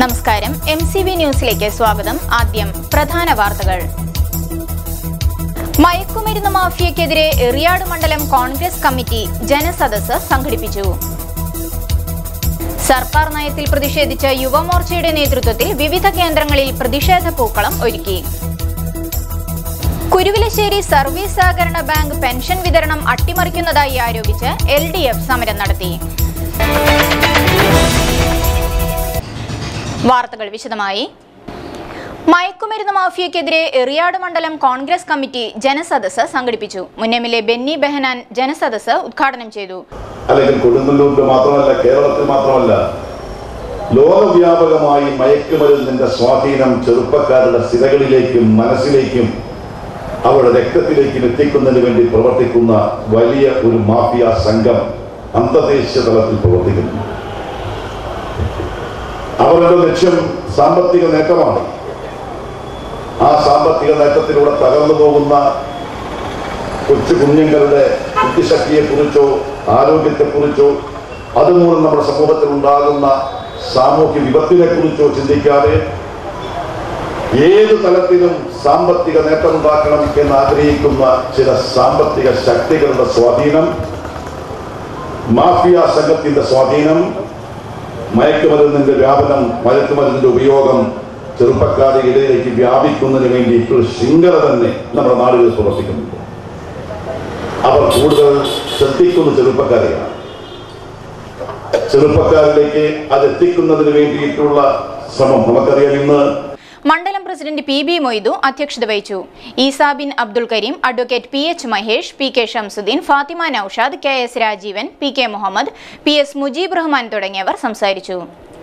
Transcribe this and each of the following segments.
നമസ്കാരം M C B ന്യൂസിലേക്ക് സ്വാഗതം ആദ്യം പ്രധാന വാർത്തകൾ മയക്കുമരുന്ന് മാഫിയക്കെതിരെ എറിയാട് മണ്ഡലം കോൺഗ്രസ് കമ്മിറ്റി ജനസദസ് സംഘടിപ്പിച്ചു സർക്കാർ നയത്തിൽ പ്രതിഷേധിച്ച് യുവമോർച്ചയുടെ നേതൃത്വത്തിൽ വിവിധ കേന്ദ്രങ്ങളിൽ പ്രതിഷേധ പൂക്കളം ഒരുക്കി കുരുവിലശ്ശേരി സർവീസ് സഹകരണ ബാങ്ക് പെൻഷൻ വിതരണം അട്ടിമറിക്കുന്നതായി ആരോപിച്ച് എൽ ഡി എഫ് സമരം നടത്തി വാർത്തകൾ വിശദമായി മയക്കുമരുന്ന് മാഫിയക്കെതിരെ എറിയാട് മണ്ഡലം കോൺഗ്രസ് കമ്മിറ്റി ജനസദസ് സംഘടിപ്പിച്ചു മുൻ M L A Benny Behanan ജനസദസ് ഉദ്ഘാടനം ചെയ്തു അല്ലെങ്കിൽ കൊടുങ്ങല്ലൂരിൽ മാത്രമല്ല കേരളത്തിൽ മാത്രമല്ല ലോകവ്യാപകമായി മയക്കുമരുന്നിന്റെ സ്വാധീനം ചെറുപ്പക്കാരുടെ സിരകളിലേക്കും മനസ്സിലേക്കും അവരുടെ രക്തത്തിലേക്കും എത്തിക്കുന്നതിന് വേണ്ടി പ്രവർത്തിക്കുന്ന വലിയ ഒരു മാഫിയ സംഘം അന്തർദേശീയ തലത്തിൽ പ്രവർത്തിക്കുന്നു അവരുടെ ലക്ഷ്യം സാമ്പത്തിക നേട്ടമാണ് ആ സാമ്പത്തിക നേട്ടത്തിലൂടെ തകർന്നു പോകുന്ന കൊച്ചു കുഞ്ഞുങ്ങളുടെ ബുദ്ധിശക്തിയെക്കുറിച്ചോ ആരോഗ്യത്തെക്കുറിച്ചോ അതുമൂലം നമ്മുടെ സമൂഹത്തിൽ ഉണ്ടാകുന്ന സാമൂഹ്യ വിപത്തിനെക്കുറിച്ചോ ചിന്തിക്കാതെ ഏത് തലത്തിലും സാമ്പത്തിക നേട്ടമുണ്ടാക്കണം എന്ന് ആഗ്രഹിക്കുന്ന ചില സാമ്പത്തിക ശക്തികളുടെ സ്വാധീനം മാഫിയ സംഘത്തിന്റെ സ്വാധീനം മയക്കുമരുന്നിന്റെ വ്യാപനം മയക്കുമരുന്നിന്റെ ഉപയോഗം ചെറുപ്പക്കാരുടെ ഇടയിലേക്ക് വ്യാപിക്കുന്നതിന് വേണ്ടിയിട്ട് ഒരു ശൃംഖല തന്നെ നമ്മുടെ നാടുകളിൽ പ്രവർത്തിക്കുന്നുണ്ട് അവർ കൂടുതൽ ശ്രദ്ധിക്കുന്ന ചെറുപ്പക്കാരെയാണ് ചെറുപ്പക്കാരിലേക്ക് അത് എത്തിക്കുന്നതിന് വേണ്ടിയിട്ടുള്ള ശ്രമം നമുക്കറിയാം ഇന്ന് മണ്ഡലം പ്രസിഡന്റ് പി ബി മൊയ്തു അധ്യക്ഷത വഹിച്ചു Isa bin Abdul Kareem advocate P H Mahesh P K Shamsuddin Fathima Noushad K S Rajeevan P K Muhammad P S Mujeeb Rahman തുടങ്ങിയവർ സംസാരിച്ചു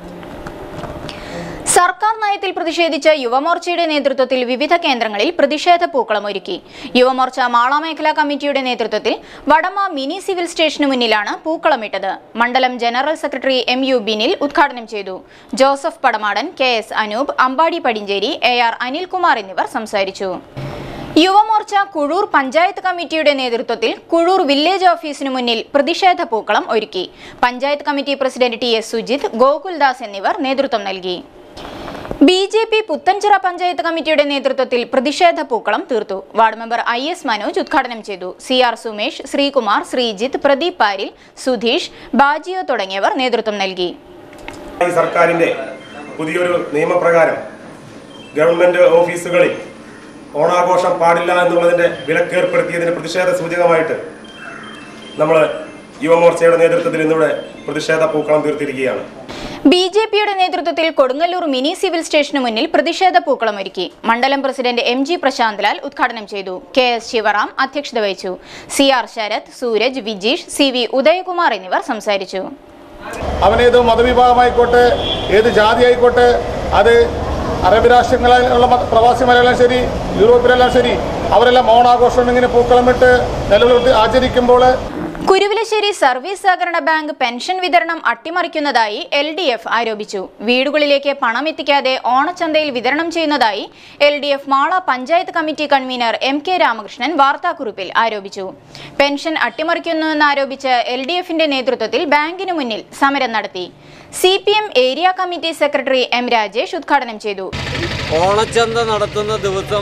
സർക്കാർ നയത്തിൽ പ്രതിഷേധിച്ച് യുവമോർച്ചയുടെ നേതൃത്വത്തിൽ വിവിധ കേന്ദ്രങ്ങളിൽ പ്രതിഷേധ പൂക്കളം ഒരുക്കി യുവമോർച്ച മാള മേഖലാ കമ്മിറ്റിയുടെ നേതൃത്വത്തിൽ വടമ മിനി സിവിൽ സ്റ്റേഷന് മുന്നിലാണ് പൂക്കളമിട്ടത് മണ്ഡലം general secretary M U Binil ഉദ്ഘാടനം ചെയ്തു Joseph Padamadan K S Anoop Ambadi Padinjeri A R Anilkumar എന്നിവർ സംസാരിച്ചു യുവമോർച്ച കുഴൂർ പഞ്ചായത്ത് കമ്മിറ്റിയുടെ നേതൃത്വത്തിൽ കുഴൂർ വില്ലേജ് ഓഫീസിനു മുന്നിൽ പ്രതിഷേധ പൂക്കളം ഒരുക്കി panchayat committee president T S Sujith Gokuldas എന്നിവർ നേതൃത്വം നൽകി B J P Puthenchira panchayat കമ്മിറ്റിയുടെ നേതൃത്വത്തിൽ പ്രതിഷേധ പൂക്കളം തീർത്തു ward member I S Manoj ഉദ്ഘാടനം ചെയ്തു C R Sumesh Sreekumar Sreejith Pradeep Paril Sudheesh Baggio തുടങ്ങിയവർ നേതൃത്വം നൽകി ഈ സർക്കാരിന്റെ പുതിയൊരു നിയമപ്രകാരം ഗവൺമെന്റ് ഓഫീസുകളിൽ ഓണാഘോഷം പാടില്ല എന്നുള്ളതിന്റെ വിലക്കേർപ്പെടുത്തിയതിന് പ്രതിഷേധ സൂചകമായിട്ട് നമ്മൾ യുവമോർച്ചയുടെ നേതൃത്വത്തിൽ ഇന്നിവിടെ പ്രതിഷേധ പൂക്കളം തീർത്തിരിക്കുകയാണ് ബി ജെ പിയുടെ നേതൃത്വത്തിൽ കൊടുങ്ങല്ലൂർ മിനി സിവിൽ സ്റ്റേഷന് മുന്നിൽ പ്രതിഷേധ പൂക്കളം ഒരുക്കി മണ്ഡലം president M G Prasanth Lal ഉദ്ഘാടനം ചെയ്തു കെ എസ് ശിവറാം അധ്യക്ഷത വഹിച്ചു C R Sarath Sooraj Vijeesh C V Udayakumar എന്നിവർ സംസാരിച്ചു അവനേത് മതവിഭാഗമായിക്കോട്ടെ ഏത് ജാതി ആയിക്കോട്ടെ അത് അറബ് രാഷ്ട്രങ്ങളിലുള്ള മത- പ്രവാസിമാരെല്ലാം ശരി യൂറോപ്പിലെല്ലാം ശരി അവരെല്ലാം ഓണാഘോഷം ഇങ്ങനെ പൂക്കളമിട്ട് നിലവിലോട്ട് ആചരിക്കുമ്പോൾ കുരുവിലശ്ശേരി സർവീസ് സഹകരണ ബാങ്ക് പെൻഷൻ വിതരണം അട്ടിമറിക്കുന്നതായി എൽ ഡി എഫ് ആരോപിച്ചു വീടുകളിലേക്ക് പണം എത്തിക്കാതെ ഓണച്ചന്തയിൽ വിതരണം ചെയ്യുന്നതായി L D F Mala panchayat committee convener M K Ramakrishnan വാർത്താക്കുറിപ്പിൽ ആരോപിച്ചു പെൻഷൻ അട്ടിമറിക്കുന്നുവെന്നാരോപിച്ച് എൽ ഡി എഫിന്റെ നേതൃത്വത്തിൽ ബാങ്കിനു മുന്നിൽ സമരം നടത്തി C P M area committee secretary M Rajesh ഉദ്ഘാടനം ചെയ്തു ഓണച്ചന്ത നടത്തുന്ന ദിവസം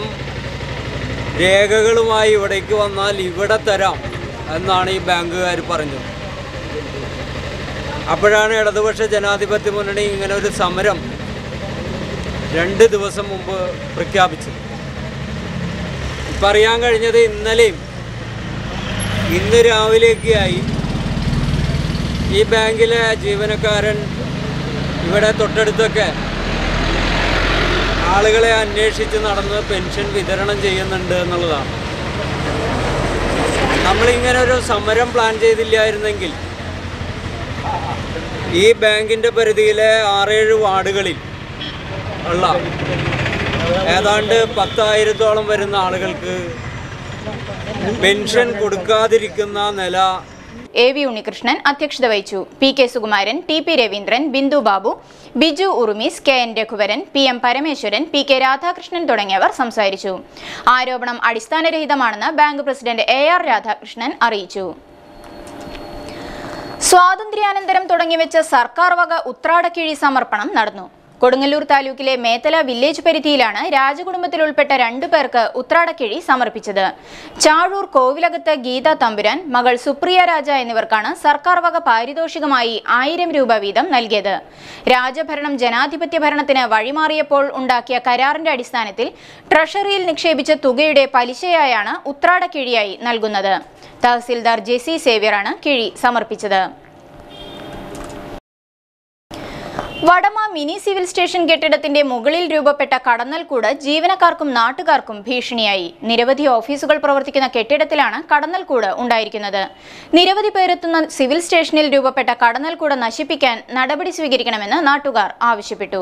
രേഖകളുമായി ഇവിടേക്ക് വന്നാൽ ഇവിടെ തരാം എന്നാണ് ഈ ബാങ്കുകാർ പറഞ്ഞത് അപ്പോഴാണ് ഇടതുപക്ഷ ജനാധിപത്യ മുന്നണി ഇങ്ങനെ ഒരു സമരം രണ്ട് ദിവസം മുമ്പ് പ്രഖ്യാപിച്ചത് ഇപ്പം അറിയാൻ കഴിഞ്ഞത് ഇന്നലെയും ഇന്ന് രാവിലെയൊക്കെയായി ഈ ബാങ്കിലെ ജീവനക്കാരൻ ഇവിടെ തൊട്ടടുത്തൊക്കെ ആളുകളെ അന്വേഷിച്ച് നടന്ന് പെൻഷൻ വിതരണം ചെയ്യുന്നുണ്ട് എന്നുള്ളതാണ് നമ്മളിങ്ങനെ ഒരു സമരം പ്ലാൻ ചെയ്തില്ലായിരുന്നെങ്കിൽ ഈ ബാങ്കിൻ്റെ പരിധിയിലെ ആറേഴ് വാർഡുകളിൽ ഉള്ള ഏതാണ്ട് പത്തായിരത്തോളം വരുന്ന ആളുകൾക്ക് പെൻഷൻ കൊടുക്കാതിരിക്കുന്ന നില എ വി ഉണ്ണികൃഷ്ണൻ അധ്യക്ഷത വഹിച്ചു P K Sukumaran T P Raveendran Bindu Babu Biju Urumees K N Raghuvaran P M Parameswaran P K Radhakrishnan തുടങ്ങിയവർ സംസാരിച്ചു ആരോപണം അടിസ്ഥാനരഹിതമാണെന്ന് bank president A R Radhakrishnan അറിയിച്ചു സ്വാതന്ത്ര്യാനന്തരം തുടങ്ങിവെച്ച സർക്കാർ വക ഉത്രാടക്കിഴി സമർപ്പണം നടന്നു കൊടുങ്ങല്ലൂർ താലൂക്കിലെ മേത്തല വില്ലേജ് പരിധിയിലാണ് രാജകുടുംബത്തിൽ ഉൾപ്പെട്ട രണ്ടു പേർക്ക് ഉത്രാടക്കിഴി സമർപ്പിച്ചത് ചാഴൂർ കോവിലകത്ത് ഗീത തമ്പുരാൻ മകൾ സുപ്രിയ രാജ എന്നിവർക്കാണ് സർക്കാർ വക പാരിതോഷികമായി ആയിരം രൂപ വീതം നൽകിയത് രാജഭരണം ജനാധിപത്യ ഭരണത്തിന് വഴിമാറിയപ്പോൾ ഉണ്ടാക്കിയ കരാറിന്റെ അടിസ്ഥാനത്തിൽ ട്രഷറിയിൽ നിക്ഷേപിച്ച തുകയുടെ പലിശയായാണ് ഉത്രാടക്കിഴിയായി നൽകുന്നത് തഹസിൽദാർ ജെസി സേവ്യറാണ് കിഴി സമർപ്പിച്ചത് വടമ മിനി സിവിൽ സ്റ്റേഷൻ കെട്ടിടത്തിന്റെ മുകളിൽ രൂപപ്പെട്ട കടന്നൽക്കൂട് ജീവനക്കാർക്കും നാട്ടുകാർക്കും ഭീഷണിയായി നിരവധി ഓഫീസുകൾ പ്രവർത്തിക്കുന്ന കെട്ടിടത്തിലാണ് കടന്നൽക്കൂട് ഉണ്ടായിരിക്കുന്നത് നിരവധി പേരെത്തുന്ന സിവിൽ സ്റ്റേഷനിൽ രൂപപ്പെട്ട കടന്നൽക്കൂട് നശിപ്പിക്കാൻ നടപടി സ്വീകരിക്കണമെന്ന് നാട്ടുകാർ ആവശ്യപ്പെട്ടു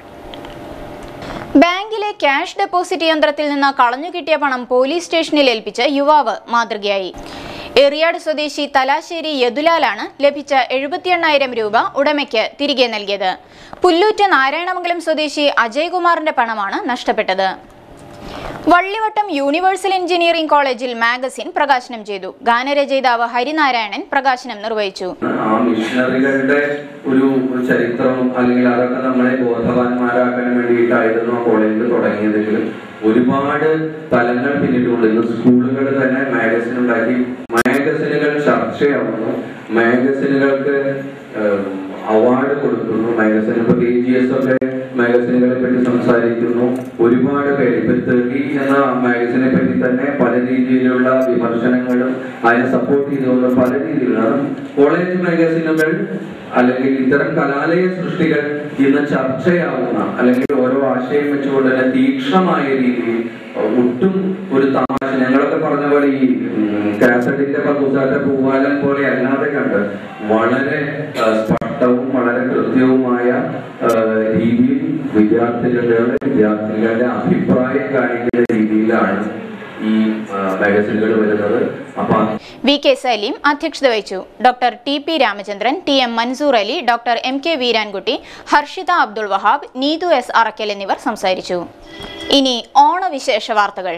ബാങ്കിലെ ക്യാഷ് ഡെപ്പോസിറ്റ് യന്ത്രത്തിൽ നിന്ന് കളഞ്ഞുകിട്ടിയ പണം പോലീസ് സ്റ്റേഷനിൽ ഏൽപ്പിച്ച് യുവാവ് മാതൃകയായി എറിയാട് സ്വദേശി തലാശ്ശേരി യദുലാലാണ് ലഭിച്ച എഴുപത്തി എണ്ണായിരം രൂപ ഉടമയ്ക്ക് തിരികെ നൽകിയത് പുല്ലൂറ്റ് നാരായണമംഗലം സ്വദേശി അജയ്കുമാറിന്റെ പണമാണ് നഷ്ടപ്പെട്ടത് വള്ളിവട്ടം യൂണിവേഴ്സൽ എഞ്ചിനീയറിംഗ് കോളേജിൽ മാഗസിൻ പ്രകാശനം ചെയ്തു ഗാനരചയിതാവ് ഹരിനാരായണൻ പ്രകാശനം നിർവഹിച്ചു ആ മിഷണറികളുടെ ഒരു ഒരു ചരിത്രം അല്ലെങ്കിൽ അതൊക്കെ നമ്മളെ ബോധവാന്മാരാക്കാൻ വേണ്ടിയിട്ടായിരുന്നു ആ കോളേജിൽ തുടങ്ങിയതെങ്കിലും ഒരുപാട് തലങ്ങൾ പിന്നിട്ടുണ്ട് ഇന്ന് സ്കൂളുകൾ തന്നെ മാഗസിൻ ഉണ്ടാക്കി മാഗസിനുകൾ ചർച്ചയാവുന്നു മാഗസിനുകൾക്ക് അവാർഡ് കൊടുക്കുന്നു മാഗസിൻ ഇപ്പൊ കെ ജി എസ് ഒക്കെ മാഗസിനുകളെ പറ്റി സംസാരിക്കുന്നു ഒരുപാട് പേര് ഇപ്പൊ തെറി എന്ന മാഗസിനെ പറ്റി തന്നെ പല രീതിയിലുള്ള വിമർശനങ്ങളും അതിനെ സപ്പോർട്ട് ചെയ്തുകൊണ്ട് പല രീതിയിലുള്ള അതും കോളേജ് മാഗസിനുകൾ അല്ലെങ്കിൽ ഇത്തരം കലാലയ സൃഷ്ടികൾ ഇന്ന് ചർച്ചയാവുന്ന അല്ലെങ്കിൽ ഓരോ ആശയം വെച്ചുകൊണ്ട് തന്നെ തീക്ഷ്ണമായ രീതിയിൽ ഒട്ടും ഒരു തമാശ ഞങ്ങളൊക്കെ പറഞ്ഞ പോലെ ഈ ഉം, കാസറ്റിന്റെ പകുസാറ്റ പൂവാലൻ പോലെ അല്ലാതെ കണ്ട് വളരെ ആ, സ്പഷ്ടവും വളരെ കൃത്യവുമായ ആ, രീതിയിൽ വിദ്യാർത്ഥികളുടെ വിദ്യാർത്ഥികളുടെ അഭിപ്രായം കാണിക്കുന്ന രീതിയിലാണ് ഈ മാഗസിനുകൾ വരുന്നത് അപ്പൊ അത് വി കെ സലീം അധ്യക്ഷത വഹിച്ചു doctor T P Ramachandran T M Mansoor Ali doctor M K Veerankutty Harshitha Abdul Wahab Neethu S Arakkal എന്നിവർ സംസാരിച്ചു ഇനി ഓണവിശേഷ വാർത്തകൾ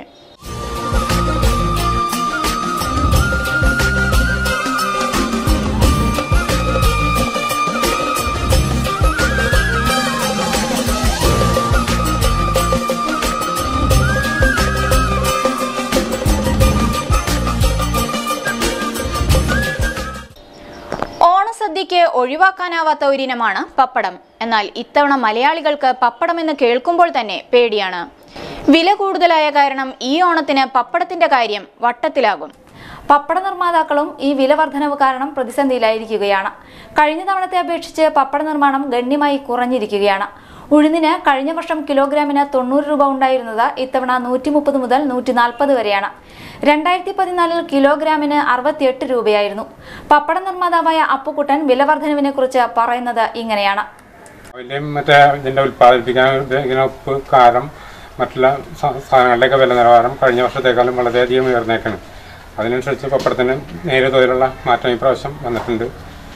ഓണസദ്യയ്ക്ക് ഒഴിവാക്കാനാവാത്ത ഒരിനമാണ് പപ്പടം എന്നാൽ ഇത്തവണ മലയാളികൾക്ക് പപ്പടം എന്ന് കേൾക്കുമ്പോൾ തന്നെ പേടിയാണ് വില കൂടുതലായ കാരണം ഈ ഓണത്തിന് പപ്പടത്തിന്റെ കാര്യം വട്ടത്തിലാകും പപ്പട നിർമ്മാതാക്കളും ഈ വില വർധനവ് കാരണം പ്രതിസന്ധിയിലായിരിക്കുകയാണ് കഴിഞ്ഞ തവണത്തെ അപേക്ഷിച്ച് പപ്പട നിർമ്മാണം ഗണ്യമായി കുറഞ്ഞിരിക്കുകയാണ് ഉഴുന്നിന് കഴിഞ്ഞ വർഷം കിലോഗ്രാമിന് തൊണ്ണൂറ് രൂപ ഉണ്ടായിരുന്നത് ഇത്തവണ നൂറ്റി മുപ്പത് മുതൽ നൂറ്റി നാൽപ്പത് വരെയാണ് രണ്ടായിരത്തി പതിനാലിൽ കിലോഗ്രാമിന് അറുപത്തിയെട്ട് രൂപയായിരുന്നു പപ്പട നിർമ്മാതാവായ അപ്പുക്കുട്ടൻ വില വർധനവിനെ കുറിച്ച് പറയുന്നത് ഇങ്ങനെയാണ് വലിയ മറ്റേ ഇതിൻ്റെ ഉൽപ്പാദിപ്പിക്കാൻ ഇങ്ങനെ ഉപ്പ് കാരം മറ്റുള്ള സ- സാധനങ്ങളുടെയൊക്കെ വില നിലവാരം കഴിഞ്ഞ വർഷത്തേക്കാളും വളരെയധികം ഉയർന്നേക്കാണ് അതിനനുസരിച്ച് പപ്പടത്തിന് നേരിയ തോതിലുള്ള മാറ്റം ഈ പ്രാവശ്യം വന്നിട്ടുണ്ട്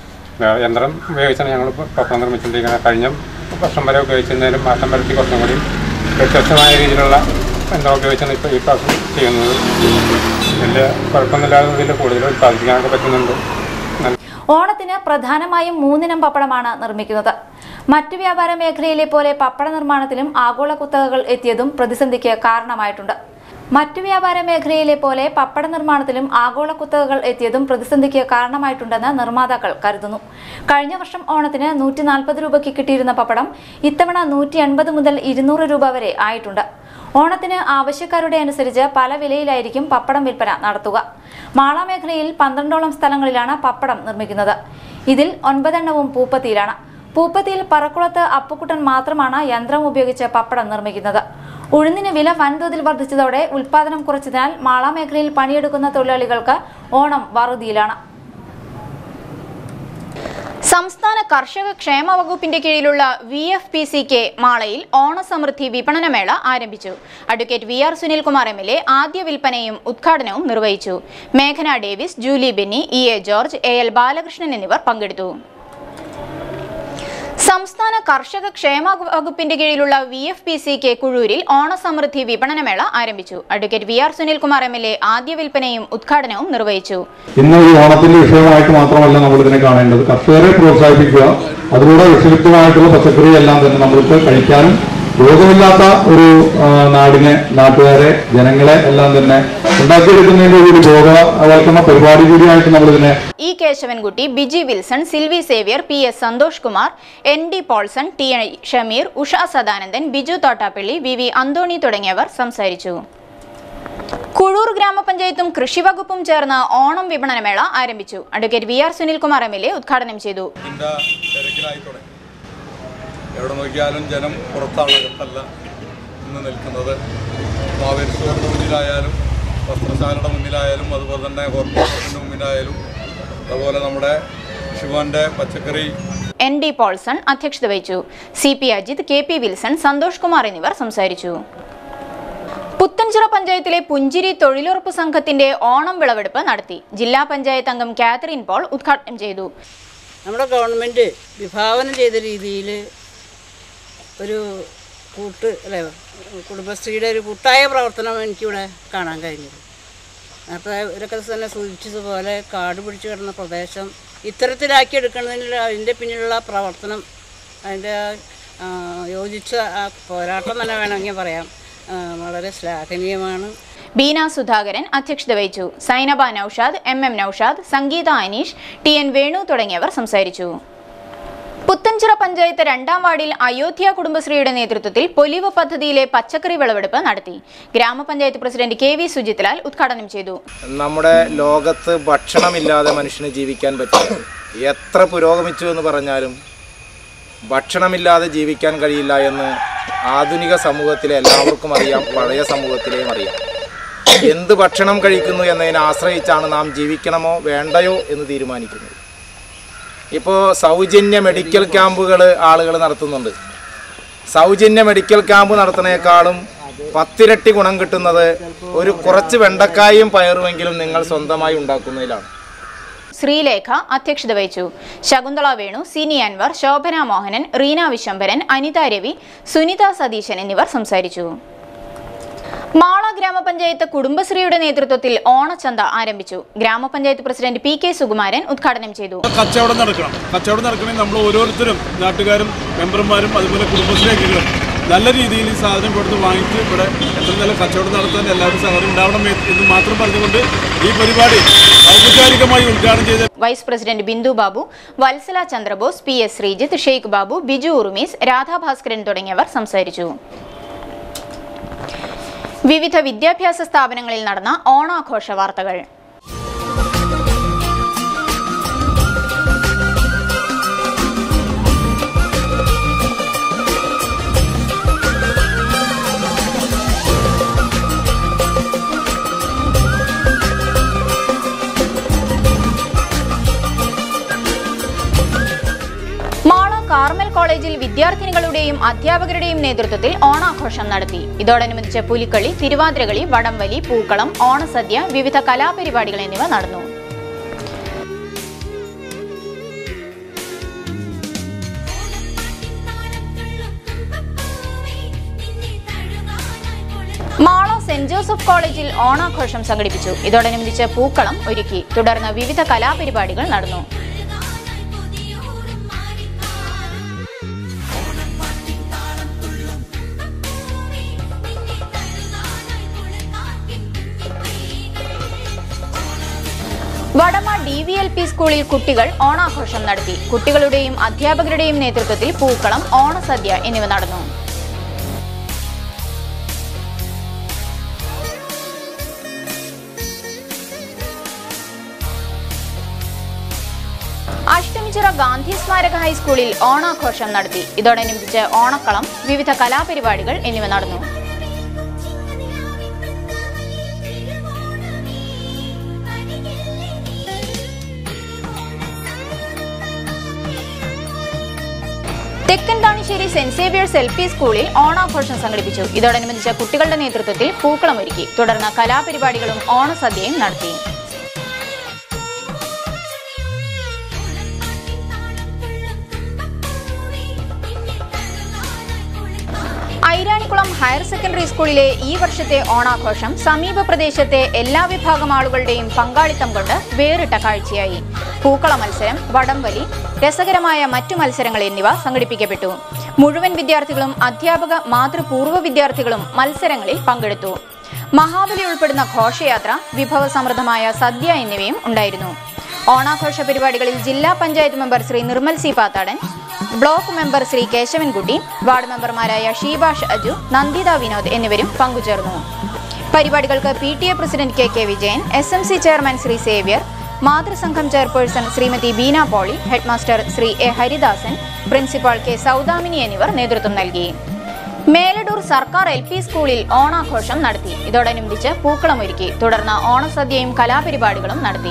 വേ- യന്ത്രം ഉപയോഗിച്ചാണ് ഞങ്ങൾ ഇപ്പൊ പപ്പടം നിർമ്മിച്ചുകൊണ്ടിരിക്കുന്നത് കഴിഞ്ഞ വർഷം വരെ ഉപയോഗിച്ചിരുന്നതിലും മാറ്റം വരുത്തി കുറച്ചും കൂടി വ്യത്യസ്തമായ രീതിയിലുള്ള യന്ത്രം ഉപയോഗിച്ചാണ് ഇപ്പോൾ ഈ പ്രാവശ്യം ചെയ്യുന്നത് വലിയ കുഴപ്പമൊന്നുമില്ലാതെ ഇതിൽ കൂടുതൽ ഉൽപ്പാദിപ്പിക്കാനൊക്കെ പറ്റുന്നുണ്ട് നല്ല ഓണത്തിന് പ്രധാനമായും മൂന്നിനം പപ്പടമാണ് നിർമ്മിക്കുന്നത് മറ്റു വ്യാപാര മേഖലയിലെ പോലെ പപ്പട നിർമ്മാണത്തിലും ആഗോള കുത്തകകൾ എത്തിയതും പ്രതിസന്ധിക്ക് കാരണമായിട്ടുണ്ട് മറ്റു വ്യാപാര മേഖലയിലെ പോലെ പപ്പട നിർമ്മാണത്തിലും ആഗോള കുത്തകകൾ എത്തിയതും പ്രതിസന്ധിക്ക് കാരണമായിട്ടുണ്ടെന്ന് നിർമ്മാതാക്കൾ കരുതുന്നു കഴിഞ്ഞ വർഷം ഓണത്തിന് നൂറ്റി നാൽപ്പത് രൂപയ്ക്ക് കിട്ടിയിരുന്ന പപ്പടം ഇത്തവണ നൂറ്റി എൺപത് മുതൽ ഇരുന്നൂറ് രൂപ വരെ ആയിട്ടുണ്ട് ഓണത്തിന് ആവശ്യക്കാരുടെ അനുസരിച്ച് പല വിലയിലായിരിക്കും പപ്പടം വിൽപ്പന നടത്തുക മാള മേഖലയിൽ പന്ത്രണ്ടോളം സ്ഥലങ്ങളിലാണ് പപ്പടം നിർമ്മിക്കുന്നത് ഇതിൽ ഒൻപതെണ്ണവും പൂപ്പത്തിയിലാണ് പൂപ്പത്തിയിൽ പറക്കുളത്ത് അപ്പുക്കുട്ടൻ മാത്രമാണ് യന്ത്രം ഉപയോഗിച്ച് പപ്പടം നിർമ്മിക്കുന്നത് ഉഴുന്നിന് വില വൻതോതിൽ വർദ്ധിച്ചതോടെ ഉൽപാദനം കുറച്ചതിനാൽ മാള മേഖലയിൽ പണിയെടുക്കുന്ന തൊഴിലാളികൾക്ക് ഓണം വറുതിയിലാണ് സംസ്ഥാന കർഷക ക്ഷേമ വകുപ്പിന്റെ കീഴിലുള്ള V F P C K മാളയിൽ ഓണസമൃദ്ധി വിപണനമേള ആരംഭിച്ചു advocate V R Sunilkumar M L A ആദ്യ വിൽപ്പനയും ഉദ്ഘാടനവും നിർവഹിച്ചു മേഘന Davis Julie Benny E A George A L Balakrishnan എന്നിവർ പങ്കെടുത്തു സംസ്ഥാന കർഷക ക്ഷേമ വകുപ്പിന്റെ കീഴിലുള്ള V F P C K കുഴൂരിൽ ഓണസമൃദ്ധി വിപണനമേള ആരംഭിച്ചു advocate V R Sunilkumar M L A ആദ്യ വിൽപ്പനയും ഉദ്ഘാടനവും നിർവഹിച്ചു ഇന്ന് ഈ ഓണത്തിന്റെ വിഷയമായിട്ട് മാത്രമല്ല നമ്മൾ ഇതിനെ കാണേണ്ടത് കർഷകരെ പ്രോത്സാഹിപ്പിക്കുക അതിലൂടെ വിഷലിപ്തമായിട്ടുള്ള പച്ചക്കറി എല്ലാം തന്നെ നമ്മൾക്ക് കഴിക്കാനും രോഗമില്ലാത്ത ഒരു ആ, നാടിനെ നാട്ടുകാരെ ജനങ്ങളെ എല്ലാം തന്നെ ഉണ്ടാക്കിയെടുക്കുന്നതിന്റെ ഒരു ബോധവൽക്കരണ പരിപാടി കൂടിയായിട്ട് നമ്മളിതിനെ E Kesavankutty Biji Wilson Silvi Xavier P S Santhosh Kumar N D Paulson T I Shameer Usha Sadanandan Biju Thottappally V V Antony തുടങ്ങിയവർ സംസാരിച്ചു കുഴൂർ ഗ്രാമപഞ്ചായത്തും കൃഷി വകുപ്പും ചേർന്ന് ഓണം വിപണനമേള ആരംഭിച്ചു advocate V R Sunilkumar M L A ഉദ്ഘാടനം ചെയ്തു ഇതിൻ്റെ തിരക്കിലായി തുടങ്ങി എവിടെ നോക്കിയാലും ജനം പുറത്താണ് അകത്തല്ല ഇന്ന് നിൽക്കുന്നത് മാവേലി സ്റ്റോറിൻ്റെ മുന്നിലായാലും വസ്ത്രശാലയുടെ മുന്നിലായാലും അതുപോലെ തന്നെ കോർപ്പറേഷൻ്റെ മുന്നിലായാലും അതുപോലെ നമ്മുടെ ശിവന്റെ പച്ചക്കറി എൻ ഡി പോൾസൺ അധ്യക്ഷത വഹിച്ചു C P Ajith K P Wilson Santhosh Kumar എന്നിവർ സംസാരിച്ചു പുത്തൻചിറ പഞ്ചായത്തിലെ പുഞ്ചിരി തൊഴിലുറപ്പ് സംഘത്തിന്റെ ഓണം വിളവെടുപ്പ് നടത്തി ജില്ലാ പഞ്ചായത്ത് അംഗം കാത്തറിൻ പോൾ ഉദ്ഘാടനം ചെയ്തു നമ്മുടെ ഗവൺമെൻറ് വിഭാവനം ചെയ്ത രീതിയിൽ ഒരു കൂട്ട് അല്ലേ കുടുംബശ്രീയുടെ ഒരു കൂട്ടായ പ്രവർത്തനം എനിക്കിവിടെ കാണാൻ കഴിഞ്ഞത് അപ്പോൾ ഇവരൊക്കെ തന്നെ സൂചിപ്പിച്ചതുപോലെ കാട് പിടിച്ചു കിടന്ന പ്രദേശം ഇത്തരത്തിലാക്കി എടുക്കുന്നതിനുള്ള അതിൻ്റെ പിന്നിലുള്ള പ്രവർത്തനം അതിൻ്റെ ആ, യോജിച്ച ആ പോരാട്ടം തന്നെ വേണമെങ്കിൽ പറയാം ആ, വളരെ ശ്ലാഘനീയമാണ് ബീന സുധാകരൻ അധ്യക്ഷത വഹിച്ചു Sainaba Noushad M M Noushad Sangeetha Aneesh T N Venu തുടങ്ങിയവർ സംസാരിച്ചു പുത്തൻചിറ പഞ്ചായത്ത് രണ്ടാം വാർഡിൽ അയോധ്യ കുടുംബശ്രീയുടെ നേതൃത്വത്തിൽ പൊലിവ് പദ്ധതിയിലെ പച്ചക്കറി വിളവെടുപ്പ് നടത്തി ഗ്രാമപഞ്ചായത്ത് പ്രസിഡന്റ് കെ വി സുജിത്ലാൽ ഉദ്ഘാടനം ചെയ്തു നമ്മുടെ ലോകത്ത് ഭക്ഷണമില്ലാതെ മനുഷ്യന് ജീവിക്കാൻ പറ്റില്ല എത്ര പുരോഗമിച്ചു എന്ന് പറഞ്ഞാലും ഭക്ഷണമില്ലാതെ ജീവിക്കാൻ കഴിയില്ല എന്ന് ആധുനിക സമൂഹത്തിലെ എല്ലാവർക്കും അറിയാം പഴയ സമൂഹത്തിലെയും അറിയാം എന്ത് ഭക്ഷണം കഴിക്കുന്നു എന്നതിനെ ആശ്രയിച്ചാണ് നാം ജീവിക്കണമോ വേണ്ടയോ എന്ന് തീരുമാനിക്കുന്നത് ഇപ്പോൾ സൗജന്യ മെഡിക്കൽ ക്യാമ്പുകൾ ആളുകൾ നടത്തുന്നുണ്ട് സൗജന്യ മെഡിക്കൽ ക്യാമ്പ് നടത്തുന്നതിനേക്കാളും പത്തിരട്ടി ഗുണം കിട്ടുന്നത് ഒരു കുറച്ച് വെണ്ടക്കായും പയറുമെങ്കിലും നിങ്ങൾ സ്വന്തമായി ഉണ്ടാക്കുന്നതിലാണ് ശ്രീലേഖ അധ്യക്ഷത വഹിച്ചു ശകുന്തള വേണു സിനി അൻവർ ശോഭന മോഹനൻ റീന വിശംബരൻ അനിത രവി സുനിത സതീശൻ എന്നിവർ സംസാരിച്ചു മാള ഗ്രാമപഞ്ചായത്ത് കുടുംബശ്രീയുടെ നേതൃത്വത്തിൽ ഓണച്ചന്ത ആരംഭിച്ചു ഗ്രാമപഞ്ചായത്ത് പ്രസിഡന്റ് പി കെ സുകുമാരൻ ഉദ്ഘാടനം ചെയ്തു കച്ചവടം നടക്കണം കച്ചവടം നടക്കണമെങ്കിൽ നമ്മൾ ഓരോരുത്തരും നാട്ടുകാരും മെമ്പർമാരും അതുപോലെ കുടുംബശ്രീ അംഗങ്ങളും നല്ല രീതിയിൽ ഈ സാധനം കൊടുത്ത് വാങ്ങിച്ച് ഇവിടെ എത്ര നല്ല കച്ചവടം നടത്താൻ എല്ലാവരും സഹകരണം ഉണ്ടാവണം എന്ന് മാത്രം പറഞ്ഞുകൊണ്ട് ഈ പരിപാടി ഔപചാരികമായി ഉദ്ഘാടനം ചെയ്ത vice president Bindu Babu Vatsala Chandrabose P S Sreejith Sheikh Babu Biju Urumees Radhabhaskaran തുടങ്ങിയവർ സംസാരിച്ചു വിവിധ വിദ്യാഭ്യാസ സ്ഥാപനങ്ങളിൽ നടന്ന ഓണാഘോഷ വാർത്തകൾ മാള കാർമൽ കോളേജിൽ വിദ്യാർത്ഥിനികളുടെയും അധ്യാപകരുടെയും നേതൃത്വത്തിൽ ഓണാഘോഷം നടത്തി ഇതോടനുബന്ധിച്ച് പുലിക്കളി തിരുവാതിരകളി വടംവലി പൂക്കളം ഓണസദ്യ വിവിധ കലാപരിപാടികൾ എന്നിവ നടന്നു മാള സെന്റ് ജോസഫ് കോളേജിൽ ഓണാഘോഷം സംഘടിപ്പിച്ചു ഇതോടനുബന്ധിച്ച് പൂക്കളം ഒരുക്കി തുടർന്ന് വിവിധ കലാപരിപാടികൾ നടന്നു Vadama D V L P സ്കൂളിൽ കുട്ടികൾ ഓണാഘോഷം നടത്തി കുട്ടികളുടെയും അധ്യാപകരുടെയും നേതൃത്വത്തിൽ പൂക്കളം ഓണസദ്യ എന്നിവ നടന്നു അഷ്ടമിച്ചിറ ഗാന്ധി സ്മാരക ഹൈസ്കൂളിൽ ഓണാഘോഷം നടത്തി ഇതോടനുബന്ധിച്ച് ഓണക്കളം വിവിധ കലാപരിപാടികൾ എന്നിവ നടന്നു Thekkan Thanissery saint Xavier's L P സ്കൂളിൽ ഓണാഘോഷം സംഘടിപ്പിച്ചു ഇതോടനുബന്ധിച്ച് കുട്ടികളുടെ നേതൃത്വത്തിൽ പൂക്കളം ഒരുക്കി തുടർന്ന് കലാപരിപാടികളും ഓണസദ്യയും നടത്തി പൂക്കളം ഹയർ സെക്കൻഡറി സ്കൂളിലെ ഈ വർഷത്തെ ഓണാഘോഷം സമീപ പ്രദേശത്തെ എല്ലാ വിഭാഗം ആളുകളുടെയും പങ്കാളിത്തം കൊണ്ട് വേറിട്ട കാഴ്ചയായി പൂക്കള മത്സരം വടംവലി രസകരമായ മറ്റു മത്സരങ്ങൾ എന്നിവ സംഘടിപ്പിക്കപ്പെട്ടു മുഴുവൻ വിദ്യാർത്ഥികളും അധ്യാപക മാതൃപൂർവ്വ വിദ്യാർത്ഥികളും മത്സരങ്ങളിൽ പങ്കെടുത്തു മഹാബലി ഉൾപ്പെടുന്ന ഘോഷയാത്ര വിഭവസമൃദ്ധമായ സദ്യ എന്നിവയും ഉണ്ടായിരുന്നു ഓണാഘോഷ പരിപാടികളിൽ ജില്ലാ panchayat member Shri Nirmal C Pathadan block member Shri Kesavankutty ward മെമ്പർമാരായ ഷീബാഷ് അജു നന്ദിത വിനോദ് എന്നിവരും പങ്കുചേർന്നു പരിപാടികൾക്ക് P T A president K K Vijayan S M C chairman Shri Xavier മാതൃസംഘം chairperson Shrimati Beena Poly headmaster Shri A Haridasan principal K Soudamini എന്നിവർ നേതൃത്വം നൽകി മേലടൂർ സർക്കാർ എൽ പി സ്കൂളിൽ ഓണാഘോഷം നടത്തി ഇതോടനുബന്ധിച്ച് പൂക്കളമൊരുക്കി തുടർന്ന് ഓണസദ്യയും കലാപരിപാടികളും നടത്തി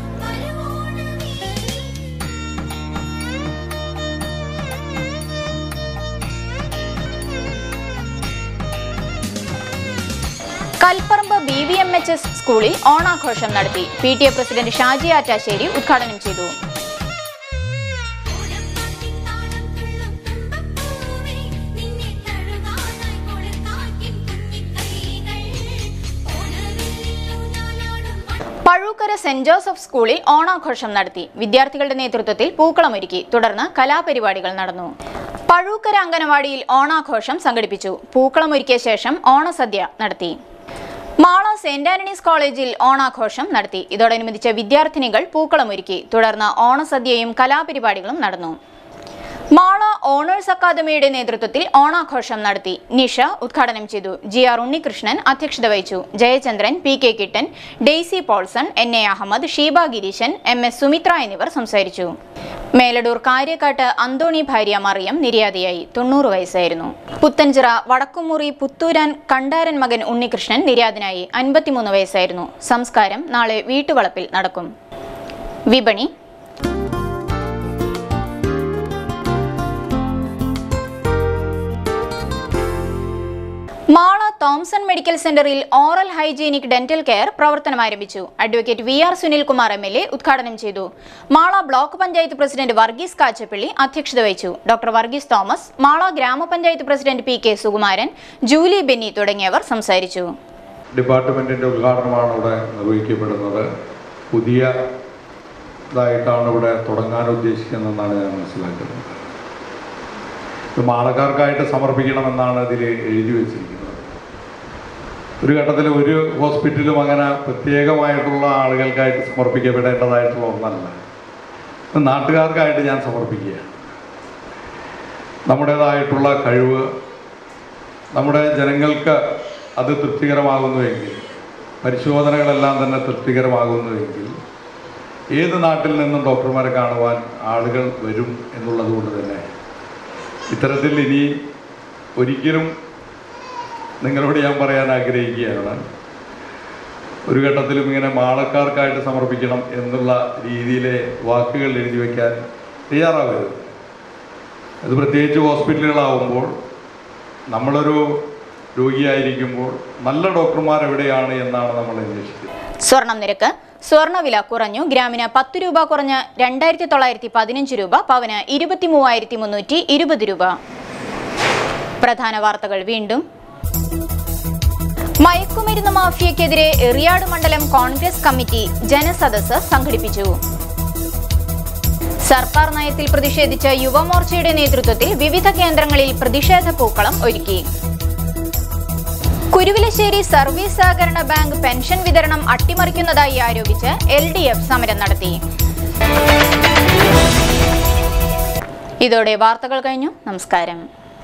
Kalparambu B V M H S സ്കൂളിൽ ഓണാഘോഷം നടത്തി P T A president Shaji Attassery ഉദ്ഘാടനം ചെയ്തു പഴൂക്കര സെന്റ് ജോസഫ് സ്കൂളിൽ ഓണാഘോഷം നടത്തി വിദ്യാർത്ഥികളുടെ നേതൃത്വത്തിൽ പൂക്കളമൊരുക്കി തുടർന്ന് കലാപരിപാടികൾ നടന്നു പഴൂക്കര അംഗനവാടിയിൽ ഓണാഘോഷം സംഘടിപ്പിച്ചു പൂക്കളമൊരുക്കിയ ശേഷം ഓണസദ്യ നടത്തി മാള സെന്റ് ആന്റണീസ് കോളേജിൽ ഓണാഘോഷം നടത്തി ഇതോടനുബന്ധിച്ച് വിദ്യാർത്ഥിനികൾ പൂക്കളമൊരുക്കി തുടർന്ന് ഓണസദ്യയും കലാപരിപാടികളും നടന്നു മാള ഓണേഴ്സ് അക്കാദമിയുടെ നേതൃത്വത്തിൽ ഓണാഘോഷം നടത്തി നിഷ ഉദ്ഘാടനം ചെയ്തു ജി ആർ ഉണ്ണികൃഷ്ണൻ അധ്യക്ഷത വഹിച്ചു Jayachandran P K Kittan Daisy Paulson N A Ahammed Sheeba Gireesan M S Sumithra എന്നിവർ സംസാരിച്ചു മേലടൂർ കാര്യക്കാട്ട് അന്തോണി ഭാര്യ മറിയം നിര്യാതയായി തൊണ്ണൂറ് വയസ്സായിരുന്നു പുത്തഞ്ചിറ വടക്കുമുറി പുത്തൂരാൻ കണ്ടാരൻ മകൻ ഉണ്ണികൃഷ്ണൻ നിര്യാതനായി അൻപത്തിമൂന്ന് വയസ്സായിരുന്നു സംസ്കാരം നാളെ വീട്ടുവളപ്പിൽ നടക്കും വിപണി മാള തോംസൺ മെഡിക്കൽ സെന്ററിൽ ഓറൽ ഹൈജീനിക് ഡെന്റൽ കെയർ പ്രവർത്തനം ആരംഭിച്ചു advocate V R Sunilkumar M L A ഉദ്ഘാടനം ചെയ്തു മാള ബ്ലോക്ക് പഞ്ചായത്ത് പ്രസിഡന്റ് വർഗീസ് കാച്ചപ്പള്ളി അധ്യക്ഷത വഹിച്ചു ഡോക്ടർ വർഗീസ് തോമസ് മാള ഗ്രാമപഞ്ചായത്ത് president P K Sukumaran Julie Benny തുടങ്ങിയവർ സംസാരിച്ചു ഡിപ്പാർട്ട്മെൻറ്റിൻ്റെ ഉദ്ഘാടനമാണ് ഇവിടെ നിർവഹിക്കപ്പെടുന്നത് പുതിയ ഇതായിട്ടാണ് ഇവിടെ തുടങ്ങാൻ ഉദ്ദേശിക്കുന്നതെന്നാണ് ഞാൻ മനസ്സിലാക്കുന്നത് ഇത് മാളക്കാർക്കായിട്ട് സമർപ്പിക്കണമെന്നാണ് ഇതിൽ എഴുതി വച്ചിരിക്കുന്നത് ഒരു ഘട്ടത്തിൽ ഒരു ഹോസ്പിറ്റലും അങ്ങനെ പ്രത്യേകമായിട്ടുള്ള ആളുകൾക്കായിട്ട് സമർപ്പിക്കപ്പെടേണ്ടതായിട്ടുള്ള ഒന്നല്ല ഇത് നാട്ടുകാർക്കായിട്ട് ഞാൻ സമർപ്പിക്കുകയാണ് നമ്മുടേതായിട്ടുള്ള കഴിവ് നമ്മുടെ ജനങ്ങൾക്ക് അത് തൃപ്തികരമാകുന്നുവെങ്കിൽ പരിശോധനകളെല്ലാം തന്നെ തൃപ്തികരമാകുന്നുവെങ്കിൽ ഏത് നാട്ടിൽ നിന്നും ഡോക്ടർമാരെ കാണുവാൻ ആളുകൾ വരും എന്നുള്ളത് കൊണ്ട് തന്നെ ഇത്തരത്തിൽ ഇനി ഒരിക്കലും നിങ്ങളോട് ഞാൻ പറയാൻ ആഗ്രഹിക്കുകയാണ് ഒരു ഘട്ടത്തിലും ഇങ്ങനെ മാളക്കാർക്കായിട്ട് സമർപ്പിക്കണം എന്നുള്ള രീതിയിലെ വാക്കുകൾ എഴുതി വയ്ക്കാൻ തയ്യാറാവരുത് അത് പ്രത്യേകിച്ച് ഹോസ്പിറ്റലുകളാവുമ്പോൾ നമ്മളൊരു രോഗിയായിരിക്കുമ്പോൾ നല്ല ഡോക്ടർമാർ എവിടെയാണ് എന്നാണ് നമ്മൾ അന്വേഷിക്കുന്നത് സ്വർണം നിരക്ക് സ്വർണ്ണവില കുറഞ്ഞു ഗ്രാമിന് പത്ത് രൂപ കുറഞ്ഞ് രണ്ടായിരത്തി തൊള്ളായിരത്തി പതിനഞ്ച് രൂപ പവന് ഇരുപത്തി മൂവായിരത്തി മുന്നൂറ്റി ഇരുപത് രൂപ പ്രധാന വാർത്തകൾ വീണ്ടും മയക്കുമരുന്ന് മാഫിയക്കെതിരെ എറിയാട് മണ്ഡലം കോൺഗ്രസ് കമ്മിറ്റി ജനസദസ് സംഘടിപ്പിച്ചു സർക്കാർ നയത്തിൽ പ്രതിഷേധിച്ച് യുവമോർച്ചയുടെ നേതൃത്വത്തിൽ വിവിധ കേന്ദ്രങ്ങളിൽ പ്രതിഷേധ പൂക്കളം ഒരുക്കി കുരുവിലശ്ശേരി സർവീസ് സഹകരണ ബാങ്ക് പെൻഷൻ വിതരണം അട്ടിമറിക്കുന്നതായി ആരോപിച്ച് എൽ ഡി എഫ് സമരം നടത്തി ഇതോടെ വാർത്തകൾ കഴിഞ്ഞു നമസ്കാരം